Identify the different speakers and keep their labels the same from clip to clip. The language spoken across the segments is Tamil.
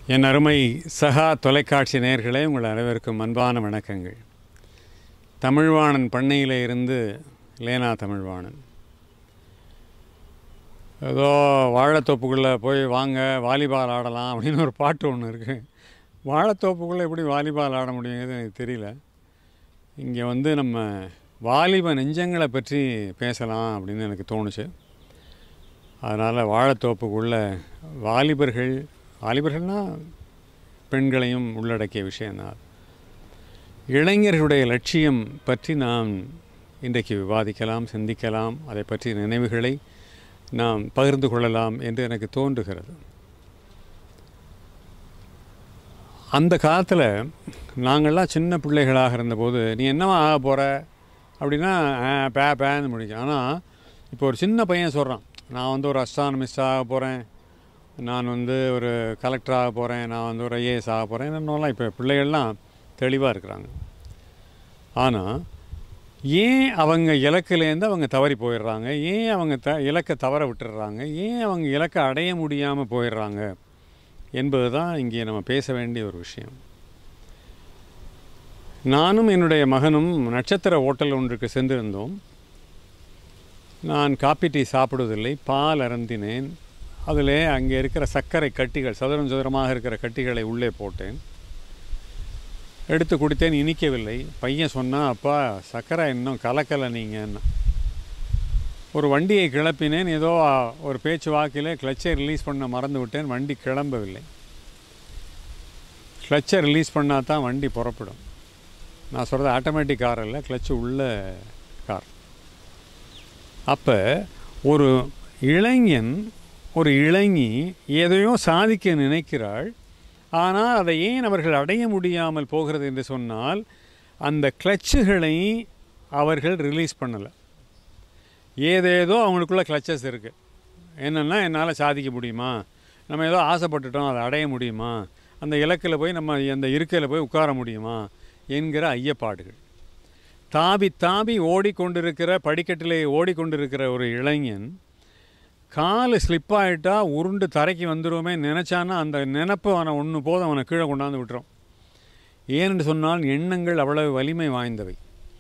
Speaker 1: என் அருமை சகா தொலைக்காட்சி நேயர்களே உங்கள் அனைவருக்கும் அன்பான வணக்கங்கள் தமிழ்வாணன் பண்ணையில் இருந்து லேனா தமிழ்வாணன் ஏதோ வாழைத்தோப்புக்குள்ளே போய் வாங்க வாலிபால் ஆடலாம் அப்படின்னு ஒரு பாட்டு ஒன்று இருக்குது வாழைத்தோப்புக்குள்ளே எப்படி வாலிபால் ஆட முடியுங்கிறது எனக்கு தெரியல இங்கே வந்து நம்ம வாலிப நெஞ்சங்களை பற்றி பேசலாம் அப்படின்னு எனக்கு தோணுச்சு அதனால் வாழைத்தோப்புக்குள்ளே வாலிபர்கள் வாலிபர்கள்னால் பெண்களையும் உள்ளடக்கிய விஷயம்தான் இளைஞர்களுடைய லட்சியம் பற்றி நாம் இன்றைக்கு விவாதிக்கலாம் சிந்திக்கலாம் அதை பற்றி நினைவுகளை நாம் பகிர்ந்து கொள்ளலாம் என்று எனக்கு தோன்றுகிறது அந்த காலத்தில் நாங்கள்லாம் சின்ன பிள்ளைகளாக இருந்தபோது நீ என்னவா ஆக போகிற அப்படின்னா ஆ, பே பேன்னு முடிக்கும் ஆனால் இப்போ ஒரு சின்ன பையன் சொல்கிறான் நான் வந்து ஒரு அஸ்ட்ரானமிஸ்ட் ஆக போகிறேன் நான் வந்து ஒரு கலெக்டர் ஆக போகிறேன் நான் வந்து ஒரு ஐஏஎஸ் ஆக போகிறேன் என்னென்னலாம் இப்போ பிள்ளைகள்லாம் தெளிவாக இருக்கிறாங்க ஆனால் ஏன் அவங்க இலக்குலேருந்து அவங்க தவறி போயிடுறாங்க ஏன் அவங்க த இலக்கை தவற விட்டுடுறாங்க ஏன் அவங்க இலக்கை அடைய முடியாமல் போயிடுறாங்க என்பது தான் இங்கே நம்ம பேச வேண்டிய ஒரு விஷயம் நானும் என்னுடைய மகனும் நட்சத்திர ஓட்டல் ஒன்றுக்கு சென்றிருந்தோம் நான் காப்பி டீ சாப்பிடுவதில்லை பால் அருந்தினேன் அதில் அங்கே இருக்கிற சர்க்கரை கட்டிகள் சதுரம் சதுரமாக இருக்கிற கட்டிகளை உள்ளே போட்டேன் எடுத்து குடித்தேன் இனிக்கவில்லை பையன் சொன்னான் அப்பா சர்க்கரை இன்னும் கலக்கலை நீங்கன்னு ஒரு வண்டியை கிளப்பினேன் ஏதோ ஆ, ஒரு பேச்சு வாக்கிலே கிளச்சை ரிலீஸ் பண்ண மறந்து விட்டேன் வண்டி கிளம்பவில்லை கிளச்சை ரிலீஸ் பண்ணால் தான் வண்டி புறப்படும் நான் சொல்கிறது ஆட்டோமேட்டிக் கார் இல்லை கிளச்சு உள்ள கார் அப்போ ஒரு இளைஞன் ஒரு இளைஞி எதையோ சாதிக்க நினைக்கிறாள் ஆனால் அதை ஏன் அவர்கள் அடைய முடியாமல் போகிறது என்று சொன்னால் அந்த கிளச்சுகளை அவர்கள் ரிலீஸ் பண்ணலை ஏதேதோ அவங்களுக்குள்ள கிளச்சஸ் இருக்குது என்னென்னா என்னால் சாதிக்க முடியுமா நம்ம ஏதோ ஆசைப்பட்டுட்டோம் அதை அடைய முடியுமா அந்த இலக்கில் போய் நம்ம அந்த இருக்கையில் போய் உட்கார முடியுமா என்கிற ஐயப்பாடுகள் தாவி தாவி ஓடிக்கொண்டிருக்கிற படிக்கட்டிலே ஓடிக்கொண்டிருக்கிற ஒரு இளைஞன் காலு ஸ்லிப் ஆகிட்டா உருண்டு தரைக்கு வந்துருவோமே நினச்சானா அந்த நினப்பு அவனை ஒன்று போதும் அவனை கீழே கொண்டாந்து விட்டுரும் ஏனென்று சொன்னால் எண்ணங்கள் அவ்வளவு வலிமை வாய்ந்தவை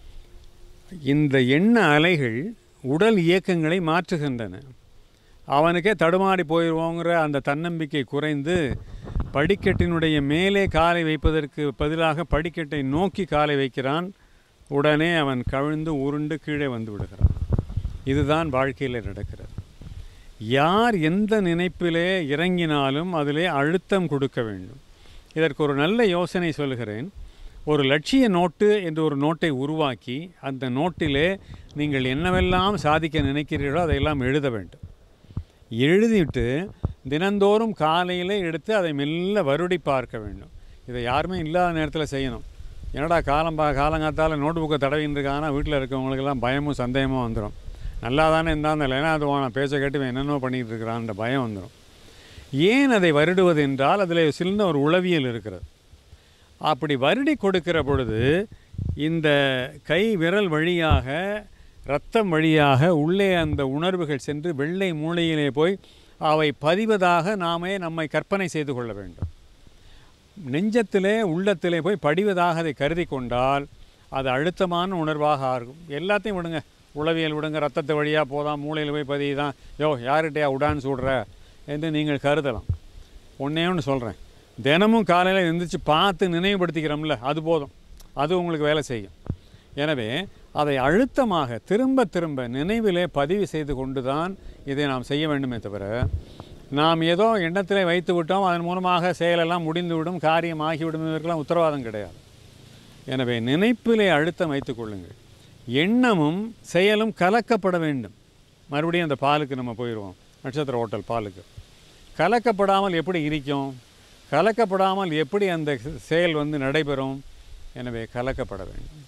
Speaker 1: இந்த எண்ண அலைகள் உடல் இயக்கங்களை மாற்றுகின்றன அவனுக்கே தடுமாறி போயிடுவோங்கிற அந்த தன்னம்பிக்கை குறைந்து படிக்கட்டினுடைய மேலே காலை வைப்பதற்கு பதிலாக படிக்கட்டை நோக்கி காலை வைக்கிறான் உடனே அவன் கவிழ்ந்து உருண்டு கீழே வந்து விடுகிறான் இதுதான் வாழ்க்கையில் நடக்கிறது யார் எந்த நினைப்பிலே இறங்கினாலும் அதிலே அழுத்தம் கொடுக்க வேண்டும் இதற்கு ஒரு நல்ல யோசனை சொல்கிறேன் ஒரு லட்சிய நோட்டு என்று ஒரு நோட்டை உருவாக்கி அந்த நோட்டிலே நீங்கள் என்னவெல்லாம் சாதிக்க நினைக்கிறீர்களோ அதையெல்லாம் எழுத வேண்டும் எழுதிட்டு தினந்தோறும் காலையில் எடுத்து அதை மெல்ல வருடி பார்க்க வேண்டும் இதை யாருமே இல்லாத நேரத்தில் செய்யணும் என்னடா காலம் பா காலங்காத்தால் நோட்டு புக்கை தடவின்னு இருக்காங்கன்னா வீட்டில் இருக்கவங்களுக்கெல்லாம் பயமும் சந்தேகமும் வந்துடும் நல்லா தானே இருந்தால் ஏன்னா அது நான் பேச்சை கேட்டு இவன் என்னென்னோ பண்ணிகிட்டு இருக்கிறான்ற பயம் வந்துடும் ஏன் அதை வருடுவது என்றால் அதில் சிறந்த ஒரு உளவியல் இருக்கிறது அப்படி வருடி கொடுக்கிற பொழுது இந்த கை விரல் வழியாக இரத்தம் வழியாக உள்ளே அந்த உணர்வுகள் சென்று வெள்ளை மூளையிலே போய் அவை பதிவதாக நாமே நம்மை கற்பனை செய்து கொள்ள வேண்டும் நெஞ்சத்திலே உள்ளத்திலே போய் படிவதாக அதை கருதி கொண்டால் அது அழுத்தமான உணர்வாக ஆகும் எல்லாத்தையும் விடுங்க உளவியல் விடுங்க ரத்தத்தை வழியாக போதான் மூளையில் போய் பதியுதான் யோ யார்கிட்டயா உடான்னு சொல்கிற என்று நீங்கள் கருதலாம் ஒன்றே ஒன்று சொல்கிறேன் தினமும் காலையில் எழுந்திரிச்சு பார்த்து நினைவுபடுத்திக்கிறோம்ல அது போதும் அது உங்களுக்கு வேலை செய்யும் எனவே அதை அழுத்தமாக திரும்ப திரும்ப நினைவிலே பதிவு செய்து கொண்டு தான் இதை நாம் செய்ய வேண்டுமே தவிர நாம் ஏதோ எண்ணத்திலே வைத்து விட்டோம் அதன் மூலமாக செயலெல்லாம் முடிந்துவிடும் காரியம் ஆகிவிடும் இதற்கெல்லாம் உத்தரவாதம் கிடையாது எனவே நினைப்பிலே அழுத்தம் வைத்துக் கொள்ளுங்கள் எண்ணமும் செயலும் கலக்கப்பட வேண்டும் மறுபடியும் அந்த பாலுக்கு நம்ம போயிடுவோம் நட்சத்திர ஹோட்டல் பாலுக்கு கலக்கப்படாமல் எப்படி இருக்கும் கலக்கப்படாமல் எப்படி அந்த செயல் வந்து நடைபெறும் எனவே கலக்கப்பட வேண்டும்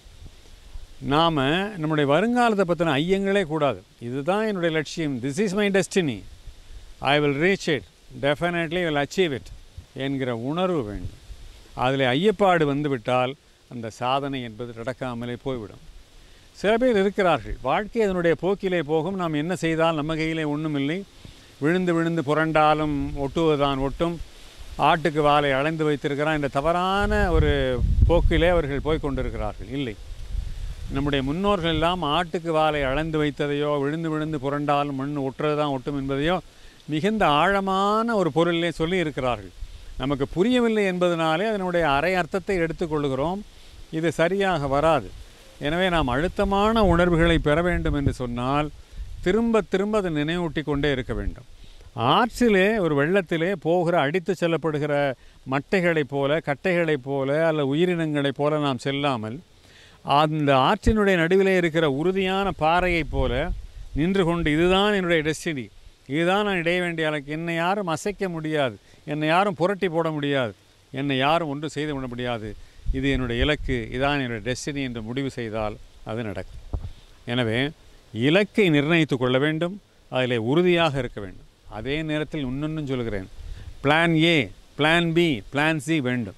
Speaker 1: நாம் நம்முடைய வருங்காலத்தை பற்றின ஐயங்களே கூடாது இதுதான் என்னுடைய லட்சியம் this is my destiny I will reach it definitely will achieve it என்கிற உணர்வு வேண்டும் அதில் ஐயப்பாடு வந்துவிட்டால் அந்த சாதனை என்பது நடக்காமலே போய்விடும் சில பேர் இருக்கிறார்கள் வாழ்க்கை அதனுடைய போக்கிலே போகும் நாம் என்ன செய்தால் நம்ம கையிலே ஒன்றும் இல்லை விழுந்து விழுந்து புரண்டாலும் ஒட்டுவதுதான் ஒட்டும் ஆட்டுக்கு வாலை அளந்து வைத்திருக்கிறான் இந்த தவறான ஒரு போக்கிலே அவர்கள் போய் கொண்டிருக்கிறார்கள் இல்லை நம்முடைய முன்னோர்கள் எல்லாம் ஆட்டுக்கு வாலை அளந்து வைத்ததையோ விழுந்து விழுந்து புரண்டாலும் மண் ஒட்டுறது தான் ஒட்டும் என்பதையோ மிகுந்த ஆழமான ஒரு பொருளிலே சொல்லி இருக்கிறார்கள் நமக்கு புரியவில்லை என்பதனாலே அதனுடைய அரை அர்த்தத்தை எடுத்துக்கொள்கிறோம் இது சரியாக வராது எனவே நாம் அழுத்தமான உணர்வுகளை பெற வேண்டும் என்று சொன்னால் திரும்ப திரும்ப அதை நினைவூட்டி கொண்டே இருக்க வேண்டும் ஆற்றிலே ஒரு வெள்ளத்திலே போகிற அடித்து செல்லப்படுகிற மட்டைகளைப் போல கட்டைகளைப் போல அல்ல உயிரினங்களைப் போல நாம் செல்லாமல் அந்த ஆற்றினுடைய நடுவிலே இருக்கிற உறுதியான பாறையைப் போல நின்று கொண்டு இதுதான் என்னுடைய டெஸ்டினி இதுதான் நான் இடைய வேண்டிய எனக்கு என்னை யாரும் அசைக்க முடியாது என்னை யாரும் புரட்டி போட முடியாது என்னை யாரும் ஒன்று செய்து விட முடியாது இது என்னுடைய இலக்கு இதான் என்னுடைய டெஸ்டினி என்று முடிவு செய்தால் அது நடக்கும் எனவே இலக்கை நிர்ணயித்து கொள்ள வேண்டும் அதில் உறுதியாக இருக்க வேண்டும் அதே நேரத்தில் இன்னொன்றும் சொல்கிறேன் plan A plan B plan C வேண்டும்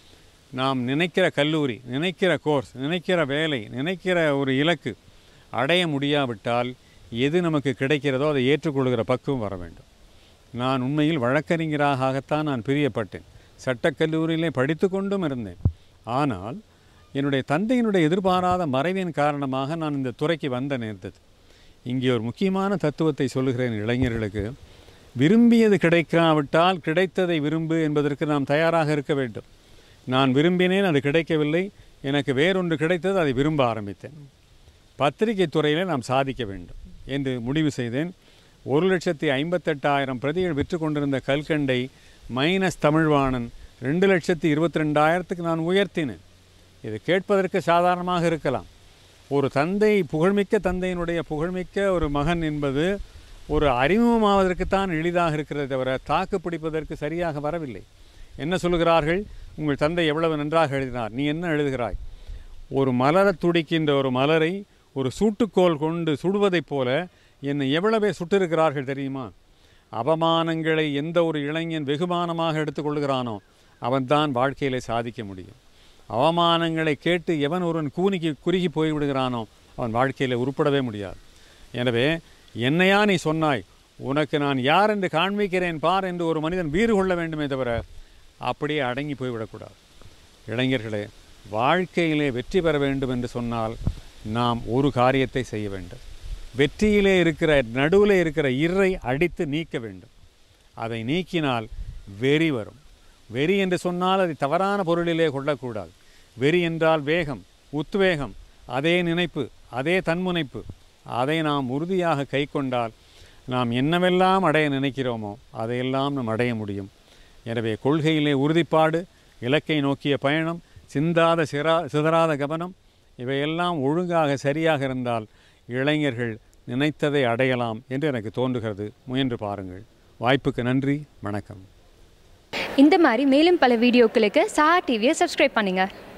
Speaker 1: நாம் நினைக்கிற கல்லூரி நினைக்கிற கோர்ஸ் நினைக்கிற வேலை நினைக்கிற ஒரு இலக்கு அடைய முடியாவிட்டால் எது நமக்கு கிடைக்கிறதோ அதை ஏற்றுக்கொள்கிற பக்குவம் வர வேண்டும் நான் உண்மையில் வழக்கறிஞராகத்தான் நான் பிரியப்பட்டேன் சட்டக்கல்லூரியிலே படித்து கொண்டும் இருந்தேன் ஆனால் என்னுடைய தந்தையினுடைய எதிர்பாராத மறைவின் காரணமாக நான் இந்த துறைக்கு வந்த நேர்ந்தது இங்கே ஒரு முக்கியமான தத்துவத்தை சொல்லுகிறேன் இளைஞர்களுக்கு விரும்பியது கிடைக்காவிட்டால் கிடைத்ததை விரும்பு என்பதற்கு நாம் தயாராக இருக்க வேண்டும் நான் விரும்பினேன் அது கிடைக்கவில்லை எனக்கு வேறொன்று கிடைத்தது அதை விரும்ப ஆரம்பித்தேன் பத்திரிகை துறையில் நாம் சாதிக்க வேண்டும் என்று முடிவு செய்தேன் ஒரு லட்சத்தி ஐம்பத்தெட்டாயிரம் பிரதிகள் விற்று கொண்டிருந்த கல்கண்டை மைனஸ் தமிழ்வாணன் ரெண்டு லட்சத்தி இருபத்தி ரெண்டாயிரத்துக்கு நான் உயர்த்தினேன் இது கேட்பதற்கு சாதாரணமாக இருக்கலாம் ஒரு தந்தை புகழ்மிக்க தந்தையினுடைய புகழ்மிக்க ஒரு மகன் என்பது ஒரு அறிமுகமாவதற்குத்தான் எளிதாக இருக்கிறது தவிர தாக்கு பிடிப்பதற்கு சரியாக வரவில்லை என்ன சொல்கிறார்கள் உங்கள் தந்தை எவ்வளவு நன்றாக எழுதினார் நீ என்ன எழுதுகிறாய் ஒரு மலரத் துடிக்கின்ற ஒரு மலரை ஒரு சூட்டுக்கோல் கொண்டு சுடுவதைப் போல என்னை எவ்வளவே சுட்டிருக்கிறார்கள் தெரியுமா அவமானங்களை எந்த ஒரு இளைஞன் வெகுமானமாக எடுத்துக்கொள்கிறானோ அவன்தான் வாழ்க்கையிலே சாதிக்க முடியும் அவமானங்களை கேட்டு எவன் ஒருவன் கூனிக்கு குறுகி போய்விடுகிறானோ அவன் வாழ்க்கையில் உருப்படவே முடியாது எனவே என்னையா நீ சொன்னாய் உனக்கு நான் யார் என்று காண்பிக்கிறேன் பார் என்று ஒரு மனிதன் வீறு கொள்ள வேண்டுமே தவிர அப்படியே அடங்கி போய்விடக்கூடாது இளைஞர்களே வாழ்க்கையிலே வெற்றி பெற வேண்டும் என்று சொன்னால் நாம் ஒரு காரியத்தை செய்ய வேண்டும் வெற்றியிலே இருக்கிற நடுவில் இருக்கிற இறை அடித்து நீக்க வேண்டும் அதை நீக்கினால் வெறி வரும் வெறி என்று சொன்னால் அதை தவறான பொருளிலே கொள்ளக்கூடாது வெறி என்றால் வேகம் உத்வேகம் அதே நினைப்பு அதே தன்முனைப்பு அதை நாம் உறுதியாக கை கொண்டால் நாம் என்னவெல்லாம் அடைய நினைக்கிறோமோ அதையெல்லாம் நாம் அடைய முடியும் எனவே கொள்கையிலே உறுதிப்பாடு இலக்கை நோக்கிய பயணம் சிந்தாத சிரா சிதறாத கவனம் இவையெல்லாம் ஒழுங்காக சரியாக இருந்தால் இளைஞர்கள் நினைத்ததை அடையலாம் என்று எனக்கு தோன்றுகிறது முயன்று பாருங்கள் வாய்ப்புக்கு நன்றி வணக்கம்
Speaker 2: இந்த மாதிரி மேலும் பல வீடியோக்களுக்கு சஹா டிவியை சப்ஸ்கிரைப் பண்ணுங்கள்